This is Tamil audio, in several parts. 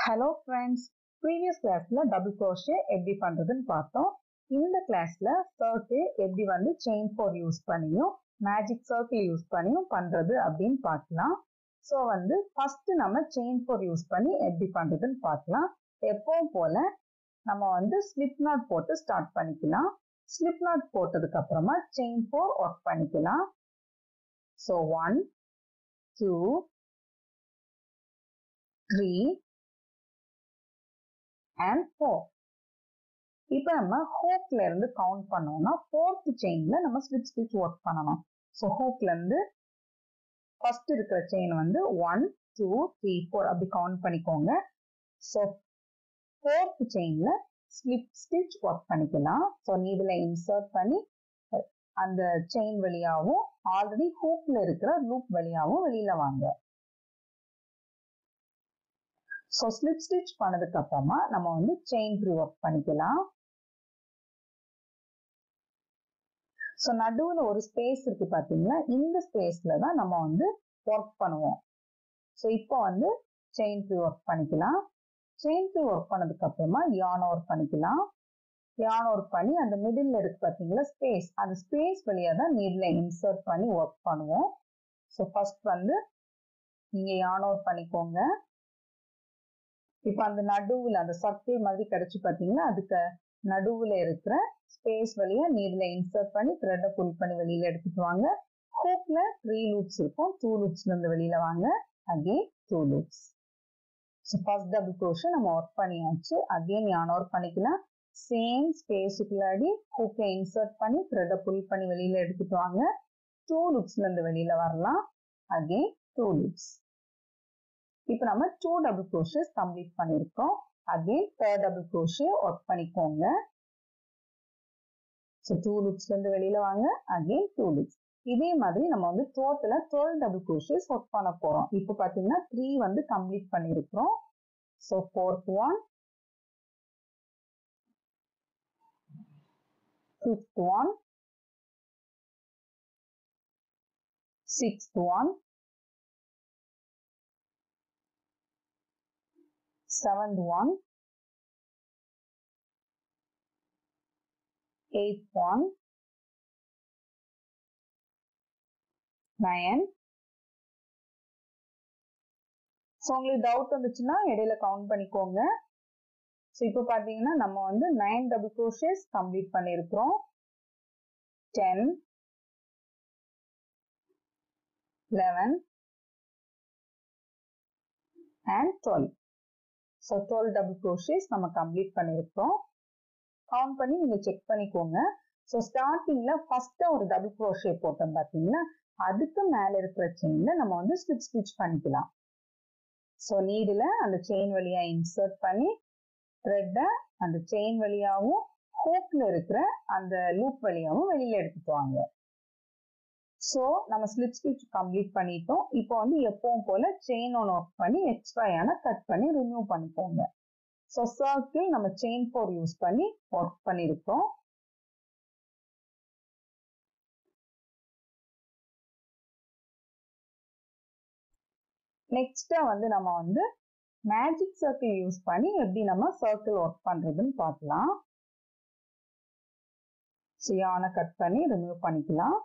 ஹலோ ஃப்ரெண்ட்ஸ் ப்ரீவியஸ் கிளாஸ்ல டபுள் crochet எப்படி பண்றதுன்னு பார்த்தோம் இந்த கிளாஸ்ல சர்க்கிள் எப்படி வந்து செயின் ஃபோர் யூஸ் பண்ணியும் மேஜிக் சர்க்கிள் யூஸ் பண்ணியும் பண்றது அப்படின்னு பார்க்கலாம் ஸோ வந்து ஃபர்ஸ்ட் நம்ம செயின் ஃபோர் யூஸ் பண்ணி எப்படி பண்றதுன்னு பார்க்கலாம் எப்பவும் போல நம்ம வந்து ஸ்லிப் நாட் போட்டு ஸ்டார்ட் பண்ணிக்கலாம் ஸ்லிப் நாட் போட்டதுக்கு அப்புறமா செயின் ஃபோர் ஒர்க் பண்ணிக்கலாம் so one two three and four இப்போ நம்ம ஹோக்ல இருந்து கவுண்ட் பண்ணோம்னா ஃபோர்த் செயின்ல நம்ம ஸ்லிப் ஸ்டிச் ஒர்க் பண்ணணும் ஸோ ஹோக்ல இருந்து ஃபர்ஸ்ட் இருக்கிற செயின் வந்து ஒன் டூ த்ரீ ஃபோர் அப்படி கவுண்ட் பண்ணிக்கோங்க ஸோ ஃபோர்த் செயின்ல ஸ்லிப் ஸ்டிச் ஒர்க் பண்ணிக்கலாம் ஸோ நீடில் இன்சர்ட் பண்ணி அந்த செயின் வழியாகவும் ஆல்ரெடி ஹூக்ல இருக்கிற லூப் வழியாகவும் வெளியில வாங்க ஸோ ஸ்லிப் ஸ்டிச் பண்ணதுக்கு அப்புறமா நம்ம வந்து செயின் த்ரீ ஒர்க் பண்ணிக்கலாம் ஸோ நடுவில் ஒரு ஸ்பேஸ் இருக்கு பார்த்தீங்களா இந்த ஸ்பேஸ்ல தான் நம்ம வந்து ஒர்க் பண்ணுவோம் ஸோ இப்போ வந்து செயின் த்ரீ ஒர்க் பண்ணிக்கலாம் செயின் த்ரீ ஒர்க் பண்ணதுக்கு அப்புறமா யான் ஒர்க் பண்ணிக்கலாம் யான் ஒர்க் பண்ணி அந்த மிடில் இருக்கு பார்த்தீங்களா ஸ்பேஸ் அந்த ஸ்பேஸ் வழியாக தான் நீடில் இன்சர்ட் பண்ணி ஒர்க் பண்ணுவோம் ஸோ ஃபர்ஸ்ட் வந்து நீங்கள் யான் ஒர்க் பண்ணிக்கோங்க இப்போ அந்த நடுவில் அந்த சர்க்கிள் மாதிரி கிடைச்சி பார்த்தீங்கன்னா அதுக்கு நடுவில் இருக்கிற ஸ்பேஸ் வழியா நீடில் இன்சர்ட் பண்ணி த்ரெட்டை புல் பண்ணி வெளியில எடுத்துட்டு வாங்க ஹூக்ல த்ரீ லூப்ஸ் இருக்கும் டூ லூப்ஸ்ல இருந்து வெளியில வாங்க again two loops so first double crochet நம்ம ஒர்க் பண்ணியாச்சு அகெயின் யான் ஒர்க் பண்ணிக்கலாம் சேம் ஸ்பேஸுக்குள்ளாடி ஹூக்கை இன்சர்ட் பண்ணி த்ரெட்டை புல் பண்ணி வெளியில எடுத்துட்டு வாங்க டூ லூப்ஸ்ல இருந்து வெளியில வரலாம் அகெயின் டூ லூப்ஸ் இப்போ நம்ம டூ டபுள் க்ரோஷஸ் கம்ப்ளீட் பண்ணியிருக்கோம் again third double crochet work பண்ணிக்கோங்க ஸோ டூ லூப்ஸ்லேருந்து வெளியில வாங்க அகெயின் டூ லூப்ஸ் இதே மாதிரி நம்ம வந்து டோட்டலா டுவெல் டபுள் க்ரோஷஸ் ஒர்க் பண்ண போறோம் இப்போ பாத்தீங்கன்னா த்ரீ வந்து கம்ப்ளீட் பண்ணியிருக்கிறோம் so fourth one fifth one sixth one seventh one, eighth one, nine. So உங்களுக்கு டவுட் வந்துச்சுன்னா இடையில கவுண்ட் பண்ணிக்கோங்க ஸோ இப்போ பார்த்தீங்கன்னா நம்ம வந்து நைன் டபுள் க்ரோஷஸ் கம்ப்ளீட் பண்ணியிருக்கிறோம் ten eleven and twelve so twelve double crochets நம்ம கம்ப்ளீட் பண்ணியிருக்கோம் கவுண்ட் பண்ணி நீங்கள் செக் பண்ணிக்கோங்க ஸோ ஸ்டார்டிங்கில் ஃபஸ்ட்டாக ஒரு டபுள் க்ரோஷே போட்டோம் பார்த்தீங்களா அதுக்கு மேலே இருக்கிற செயினில் நம்ம வந்து ஸ்டிச் ஸ்டிச் பண்ணிக்கலாம் ஸோ நீடில் அந்த செயின் வழியாக இன்சர்ட் பண்ணி த்ரெட்டை அந்த செயின் வழியாகவும் ஹோக்கில் இருக்கிற அந்த லூப் வழியாகவும் வெளியில் எடுத்துட்டு வாங்க ஸோ நம்ம ஸ்லிப் ஸ்டிச் கம்ப்ளீட் பண்ணிட்டோம் இப்போ வந்து எப்பவும் போல செயின் ஒன்று ஒர்க் பண்ணி எக்ஸ்ட்ராயான கட் பண்ணி ரிமூவ் பண்ணிக்கோங்க ஸோ சர்க்கிள் நம்ம செயின் ஃபோர் யூஸ் பண்ணி ஒர்க் பண்ணியிருக்கோம் நெக்ஸ்டா வந்து நம்ம வந்து மேஜிக் சர்க்கிள் யூஸ் பண்ணி எப்படி நம்ம சர்க்கிள் ஒர்க் பண்றதுன்னு பார்க்கலாம் ஸோ யானை கட் பண்ணி ரிமூவ் பண்ணிக்கலாம்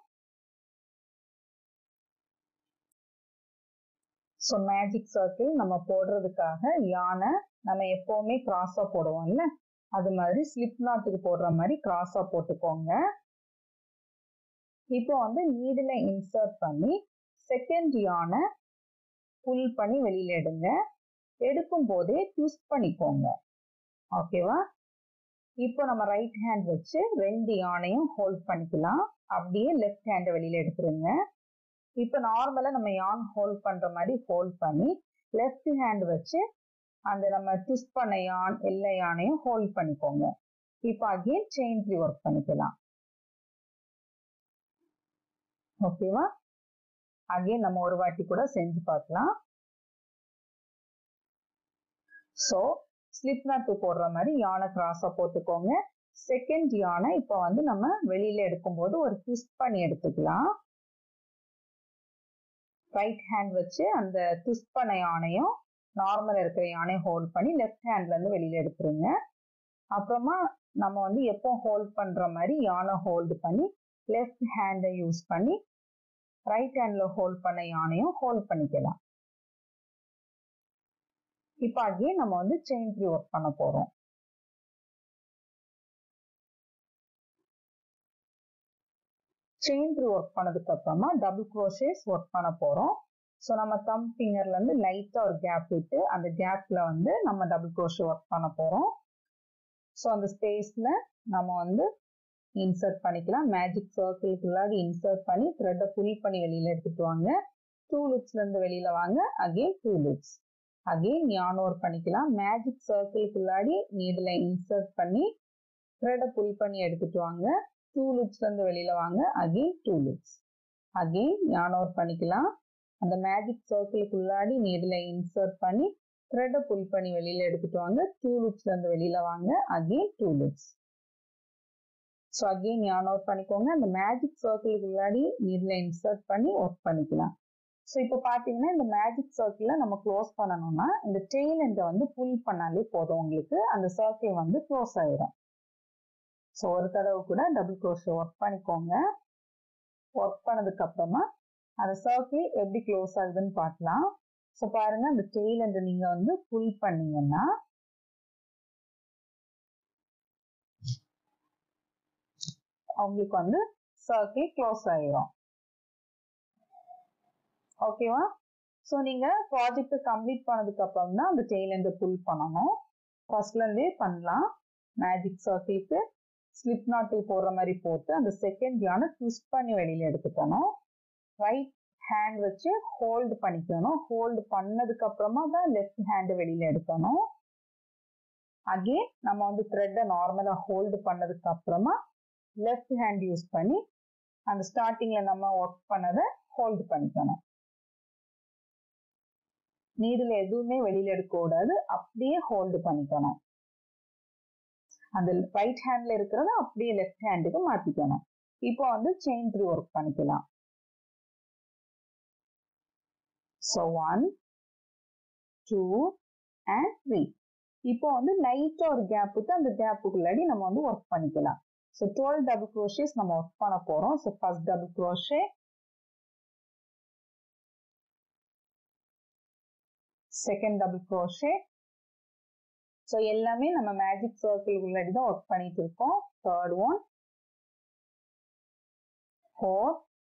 ஸோ மேஜிக் சர்க்கிள் நம்ம போடுறதுக்காக யானை நம்ம எப்பவுமே கிராஸா போடுவோம்ல அது மாதிரி ஸ்லிப் நாட்டுக்கு போடுற மாதிரி கிராஸா போட்டுக்கோங்க இப்போ வந்து நீடில் இன்சர்ட் பண்ணி செகண்ட் யானை புல் பண்ணி வெளியில எடுங்க எடுக்கும் போதே ட்விஸ்ட் பண்ணிக்கோங்க ஓகேவா இப்போ நம்ம ரைட் ஹேண்ட் வச்சு ரெண்டு யானையும் ஹோல்ட் பண்ணிக்கலாம் அப்படியே லெஃப்ட் ஹேண்டை வெளியில எடுத்துருங்க இப்போ நார்மலாக நம்ம யான் ஹோல்ட் பண்ற மாதிரி ஹோல்ட் பண்ணி லெஃப்ட் ஹேண்ட் வச்சு அந்த நம்ம ட்விஸ்ட் பண்ண யான் எல்லா யானையும் ஹோல்ட் பண்ணிக்கோங்க இப்போ அகெயின் செயின் த்ரீ ஒர்க் பண்ணிக்கலாம் ஓகேவா அகெயின் நம்ம ஒரு வாட்டி கூட செஞ்சு பார்க்கலாம் ஸோ ஸ்லிப் நாட்டு போடுற மாதிரி யானை கிராஸாக போட்டுக்கோங்க செகண்ட் யானை இப்போ வந்து நம்ம வெளியில எடுக்கும்போது ஒரு ட்விஸ்ட் பண்ணி எடுத்துக்கலாம் ரைட் ஹேண்ட் வச்சு அந்த ட்விஸ்ட் பண்ண யானையும் நார்மல் இருக்கிற யானையை ஹோல்ட் பண்ணி லெஃப்ட் ஹேண்ட்ல இருந்து வெளியில எடுத்துருங்க அப்புறமா நம்ம வந்து எப்போ ஹோல்ட் பண்ற மாதிரி யானை ஹோல்டு பண்ணி லெஃப்ட் ஹேண்டை யூஸ் பண்ணி ரைட் ஹேண்ட்ல ஹோல்ட் பண்ண யானையும் ஹோல்ட் பண்ணிக்கலாம் இப்போ அகையே நம்ம வந்து செயின் த்ரீ ஒர்க் பண்ண போறோம் செயின் த்ரீ ஒர்க் பண்ணதுக்கு அப்புறமா டபுள் க்ரோஷேஸ் ஒர்க் பண்ண போறோம் ஸோ நம்ம தம் ஃபிங்கர்ல இருந்து லைட்டா ஒரு கேப் விட்டு அந்த கேப்ல வந்து நம்ம டபுள் க்ரோஷே ஒர்க் பண்ண போறோம் ஸோ அந்த ஸ்பேஸ்ல நம்ம வந்து இன்சர்ட் பண்ணிக்கலாம் மேஜிக் சர்க்கிள்குள்ளாடி இன்சர்ட் பண்ணி த்ரெட்டை புல் பண்ணி வெளியில எடுத்துட்டு வாங்க டூ லுப்ஸ்ல இருந்து வெளியில வாங்க again two loops again yarn work பண்ணிக்கலாம் மேஜிக் சர்க்கிள்குள்ளாடி நீடில் இன்சர்ட் பண்ணி த்ரெட்டை புல் பண்ணி எடுத்துட்டு வாங்க டூ லுப்ஸ்ல இருந்து வெளியில வாங்க again two loops again yarn work பண்ணிக்கலாம் அந்த மேஜிக் சர்க்கிளுக்குள்ளாடி நீடில் இன்சர்ட் பண்ணி த்ரெட்டை புல் பண்ணி வெளியில எடுத்துட்டு வாங்க டூ லுப்ஸ்ல இருந்து வெளியில வாங்க again two loops so again yarn work பண்ணிக்கோங்க அந்த மேஜிக் சர்க்கிளுக்குள்ளாடி நீடில் இன்சர்ட் பண்ணி ஒர்க் பண்ணிக்கலாம் ஸோ இப்போ பார்த்தீங்கன்னா இந்த மேஜிக் சர்க்கிளை நம்ம க்ளோஸ் பண்ணணும்னா இந்த டெய்ல் எண்டை வந்து புல் பண்ணாலே போதும் உங்களுக்கு அந்த சர்க்கிள் வந்து க்ளோஸ் ஆயிடும் ஸோ ஒரு தடவை கூட டபுள் க்ளோஸ் ஒர்க் பண்ணிக்கோங்க ஒர்க் பண்ணதுக்கு அப்புறமா அந்த சர்க்கிள் எப்படி க்ளோஸ் ஆகுதுன்னு பார்க்கலாம் ஸோ பாருங்க அந்த டெய்ல் எண்டை நீங்க வந்து புல் பண்ணீங்கன்னா அவங்களுக்கு வந்து சர்க்கிள் க்ளோஸ் ஆயிரும் ஓகேவா ஸோ நீங்க ப்ராஜெக்ட் கம்ப்ளீட் பண்ணதுக்கு அப்புறம் தான் அந்த டெய்ல் எண்டை புல் பண்ணணும் ஃபர்ஸ்ட்ல இருந்தே பண்ணலாம் மேஜிக் சர்க்கிளுக்கு ஸ்லிப் நாட்டு போடுற மாதிரி போட்டு அந்த செகண்ட் யானை ட்விஸ்ட் பண்ணி வெளியில எடுத்துக்கணும் ரைட் ஹேண்ட் வச்சு ஹோல்டு பண்ணிக்கணும் ஹோல்டு பண்ணதுக்கு அப்புறமா தான் லெஃப்ட் ஹேண்ட் வெளியில எடுக்கணும் அகெயின் நம்ம வந்து த்ரெட்டை நார்மலா ஹோல்டு பண்ணதுக்கு அப்புறமா லெஃப்ட் ஹேண்ட் யூஸ் பண்ணி அந்த ஸ்டார்டிங்ல நம்ம ஒர்க் பண்ணதை ஹோல்டு பண்ணிக்கணும் நீடில் எதுவுமே வெளியில எடுக்க கூடாது அப்படியே ஹோல்டு பண்ணிக்கணும் அந்த ரைட் ஹேண்ட்ல இருக்கிறத அப்படியே லெஃப்ட் ஹேண்டுக்கு மாத்திக்கணும் இப்போ வந்து செயின் த்ரீ ஒர்க் பண்ணிக்கலாம் so one two and three இப்போ வந்து லைட்டா ஒரு கேப் விட்டு அந்த கேப்புக்குள்ளாடி நம்ம வந்து ஒர்க் பண்ணிக்கலாம் ஸோ டுவெல் டபுள் க்ரோஷேஸ் நம்ம ஒர்க் பண்ண போறோம் so first double crochet second double crochet so எல்லாமே நம்ம மேஜிக் சர்க்கிள் உள்ளாடி தான் ஒர்க் பண்ணிட்டு இருக்கோம் third one four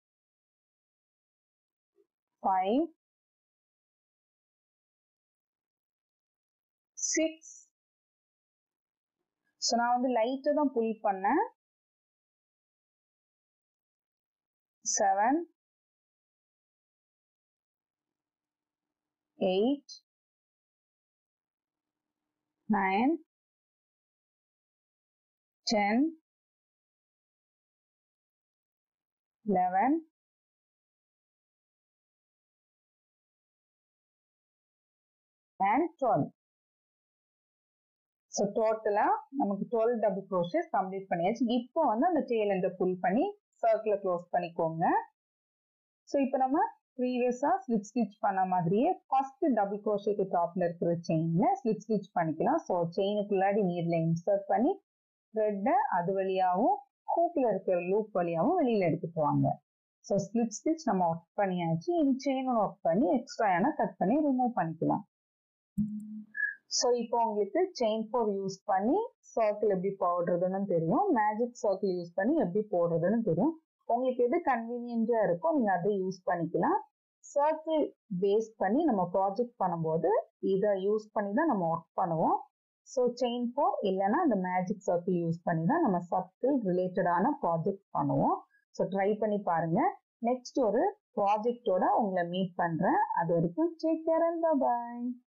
five six so நான் வந்து லைட்டை தான் புல் பண்ணேன் seven eight nine, ten, eleven, and twelve. So டோட்டலாக நமக்கு டுவெல் டபுள் க்ரோஷஸ் கம்ப்ளீட் பண்ணியாச்சு இப்போ வந்து அந்த டெய்ல் எண்டை புல் பண்ணி சர்க்கிளை க்ளோஸ் பண்ணிக்கோங்க ஸோ இப்போ நம்ம ப்ரீவியஸாக ஸ்லிப் ஸ்டிச் பண்ண மாதிரியே ஃபர்ஸ்ட் டபுள் க்ரோஷேக்கு டாப்ல இருக்கிற செயின்ல ஸ்லிப் ஸ்டிச் பண்ணிக்கலாம் ஸோ செயினுக்குள்ளாடி நீர்ல இன்சர்ட் பண்ணி த்ரெட்டை அது வழியாகவும் ஹூக்ல இருக்கிற லூப் வழியாகவும் வெளியில எடுத்துட்டு வாங்க ஸோ ஸ்லிப் ஸ்டிச் நம்ம ஒர்க் பண்ணியாச்சு இனி செயினும் ஒர்க் பண்ணி எக்ஸ்ட்ரா ஏன்னா கட் பண்ணி ரிமூவ் பண்ணிக்கலாம் ஸோ இப்போ உங்களுக்கு செயின் ஃபோர் யூஸ் பண்ணி சர்க்கிள் எப்படி போடுறதுன்னு தெரியும் மேஜிக் சர்க்கிள் யூஸ் பண்ணி எப்படி போடுறதுன்னு தெரியும் உங்களுக்கு எது கன்வீனியன்டா இருக்கோ நீங்க அதை யூஸ் பண்ணிக்கலாம் சர்க்கிள் பேஸ் பண்ணி நம்ம ப்ராஜெக்ட் பண்ணும்போது இதை யூஸ் பண்ணி தான் நம்ம ஒர்க் பண்ணுவோம் ஸோ செயின் ஃபோர் இல்லைன்னா அந்த மேஜிக் சர்க்கிள் யூஸ் பண்ணி தான் நம்ம சர்க்கிள் ரிலேட்டடான ப்ராஜெக்ட் பண்ணுவோம் ஸோ ட்ரை பண்ணி பாருங்க நெக்ஸ்ட் ஒரு ப்ராஜெக்டோட உங்களை மீட் பண்றேன் அது வரைக்கும் டேக் கேர் அண்ட் பாய்